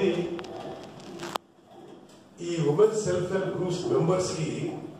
ఈ women self help groups members కి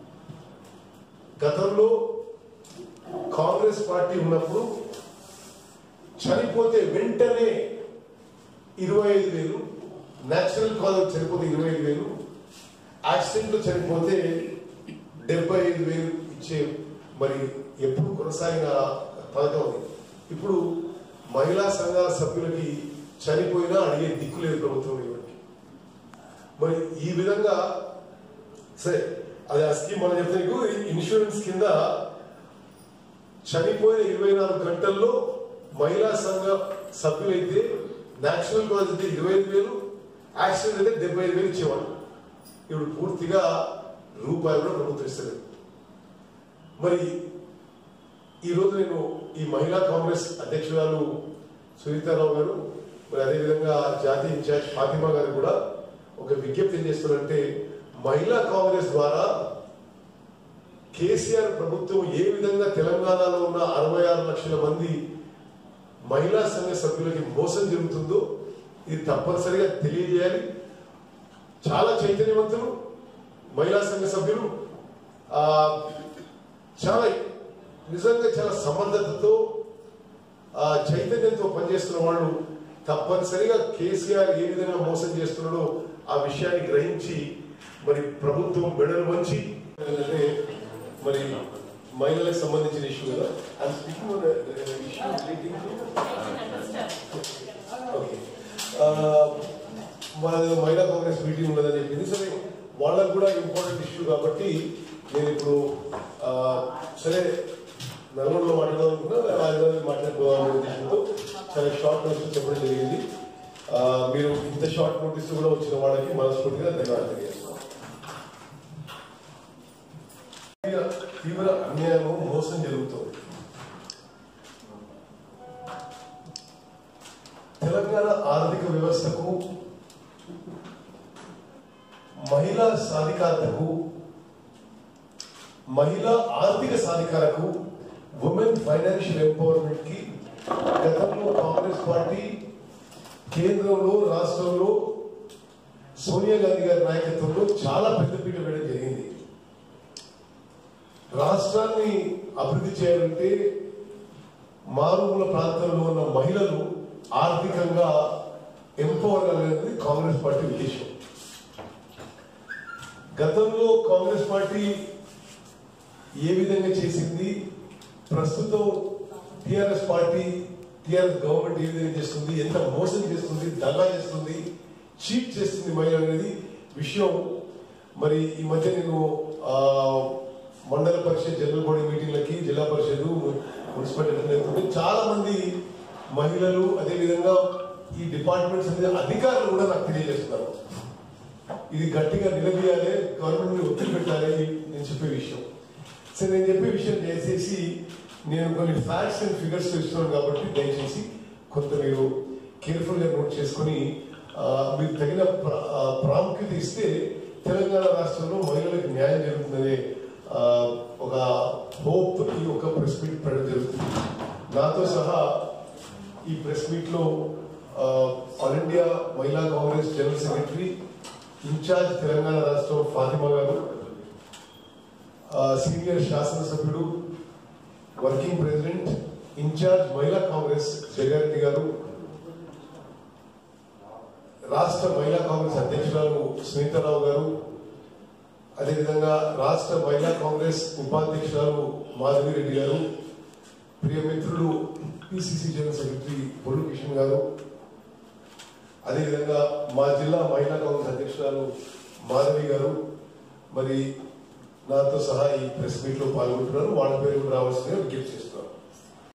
గతంలో కాంగ్రెస్ పార్టీ ఉన్నప్పుడు చనిపోతే వెంటనే ఇరవై ఐదు వేలు నేచురల్ కాజ్ చనిపోతే ఇరవై ఐదు వేలు యాక్సిడెంట్ లో చనిపోతే డెబ్బై ఐదు వేలు ఇచ్చే మరి ఎప్పుడు కొనసాగిన పథకం అది ఇప్పుడు మహిళా సంఘాల సభ్యులకి చనిపోయినా అడిగే దిక్కు లేదు ప్రభుత్వం ఇవ్వడానికి మరి ఈ విధంగా సరే అది ఆ స్కీమ్ మనం చెప్తే నీకు ఇన్సూరెన్స్ కింద చనిపోయిన ఇరవై నాలుగు గంటల్లో మహిళా సంఘ సభ్యులైతే నేచురల్ కాజ్ అయితే ఇరవై ఐదు వేలు యాక్సిడెంట్ అయితే డెబ్బై ఐదు వేలు ఇచ్చేవాడు ఇప్పుడు పూర్తిగా రూపాయలు కూడా ప్రభుత్వం ఇస్తలేదు మరి ఈ రోజు నేను ఈ మహిళా కాంగ్రెస్ అధ్యక్షురాలు సునీతారావు గారు మరి అదేవిధంగా జాతీయ ఇన్ఛార్జ్ ఫాతిమా గారు కూడా ఒక విజ్ఞప్తి ఏం చేస్తున్నారంటే మహిళా కాంగ్రెస్ ద్వారా కేసీఆర్ ప్రభుత్వం ఏ విధంగా తెలంగాణలో ఉన్న అరవై ఆరు లక్షల మంది మహిళా సంఘ సభ్యులకి మోసం జరుగుతుందో ఇది తప్పనిసరిగా తెలియజేయాలి చాలా చైతన్యవంతులు మహిళా సంఘ సభ్యులు ఆ చాలా నిజంగా చాలా సమర్థతతో ఆ చైతన్యంతో పనిచేస్తున్న వాళ్ళు తప్పనిసరిగా కేసీఆర్ ఏ విధంగా మోసం చేస్తున్నాడో ఆ విషయాన్ని గ్రహించి మరి ప్రభుత్వం బెడలు వంచి ఏంటంటే మరి మహిళలకు సంబంధించిన ఇష్యూ కదా అది స్పీకింగ్ ఇష్యూ రిలేటింగ్ ఓకే మన మహిళా కాంగ్రెస్ మీటింగ్ ఉన్నదని చెప్పింది సరే వాళ్ళకు కూడా ఇంపార్టెంట్ ఇష్యూ కాబట్టి నేను ఇప్పుడు ఆ, సరే నల్గొండలో మాట్లాడాలనుకున్నా రాజధాని మాట్లాడుకోవాలనే ఉద్దేశంతో చాలా షార్ట్ నోటీస్ చెప్పడం జరిగింది ఆ, మీరు ఇంత షార్ట్ నోటీస్ కూడా వచ్చిన వాళ్ళకి మనస్ఫూర్తిగా ధన్యవాదాలు తెలియజేస్తున్నాం తీవ్ర- తీవ్ర అన్యాయం మోసం జరుగుతుంది తెలంగాణ ఆర్థిక వ్యవస్థకు మహిళా సాధికారతకు మహిళా ఆర్థిక సాధికారకు ఉమెన్ ఫైనాన్షియల్ ఎంపవర్మెంట్ కి గతంలో కాంగ్రెస్ పార్టీ కేంద్రంలో రాష్ట్రంలో సోనియా గాంధీ గారి నాయకత్వంలో చాలా పెద్దపీట వేయడం జరిగింది రాష్ట్రాన్ని అభివృద్ధి చేయాలంటే మారుమూల ప్రాంతంలో ఉన్న మహిళలు ఆర్థికంగా ఎంపవర్ అనేది కాంగ్రెస్ పార్టీ ఉద్దేశం గతంలో కాంగ్రెస్ పార్టీ ఏ విధంగా చేసింది ప్రస్తుతం టిఆర్ఎస్ పార్టీ టిఆర్ఎస్ గవర్నమెంట్ ఏ విధంగా చేస్తుంది ఎంత మోసం చేస్తుంది దగా చేస్తుంది చీట్ చేస్తుంది మహిళ అనేది విషయం మరి ఈ మధ్య నేను ఆ, మండల పరిషత్ జనరల్ బాడీ మీటింగ్లకి జిల్లా పరిషత్ మున్సిపాలిటీ వెళ్తుంటే చాలా మంది మహిళలు అదే విధంగా ఈ డిపార్ట్మెంట్స్ అనేది అధికారులు కూడా నాకు తెలియజేస్తున్నారు ఇది గట్టిగా నిలదీయాలి గవర్నమెంట్ ఒత్తిడి పెట్టాలి నేను చెప్పే విషయం సరే నేను చెప్పే విషయం దయచేసి నేను కొన్ని ఫ్యాక్ట్స్ అండ్ ఫిగర్స్ ఇస్తున్నాను కాబట్టి దయచేసి కొంత మీరు కేర్ఫుల్ గా నోట్ చేసుకొని ఆ, మీకు తగిన ప్ర- ఆ, ప్రాముఖ్యత ఇస్తే తెలంగాణ రాష్ట్రంలో మహిళలకు న్యాయం జరుగుతుందనే ఆ, ఒక హోప్ ఈ ఒక ప్రెస్ మీట్ పెట్టడం జరుగుతుంది నాతో సహా ఈ ప్రెస్ మీట్ లో all India Mahila Congress general secretary in-charge Telangana రాష్ట్రం ఫాతిమా గారు ఆ, సీనియర్ శాసనసభ్యుడు వర్కింగ్ ప్రెసిడెంట్ ఇన్ఛార్జ్ మహిళా కాంగ్రెస్ జగారెడ్డి గారు రాష్ట్ర మహిళా కాంగ్రెస్ అధ్యక్షురాలు సునీతారావు గారు అదేవిధంగా రాష్ట్ర మహిళా కాంగ్రెస్ ఉపాధ్యక్షురాలు మాధవి రెడ్డి గారు ప్రియమిత్రులు PCC general secretary Bollu Kishan garu అదేవిధంగా మా జిల్లా మహిళా కాంగ్రెస్ అధ్యక్షురాలు మాధవి గారు మరి నాతో సహా ఈ ప్రెస్ మీట్ లో పాల్గొంటున్నారు వాళ్ళ పేరు కూడా రావాల్సిందిగా విజ్ఞప్తి చేస్తున్నారు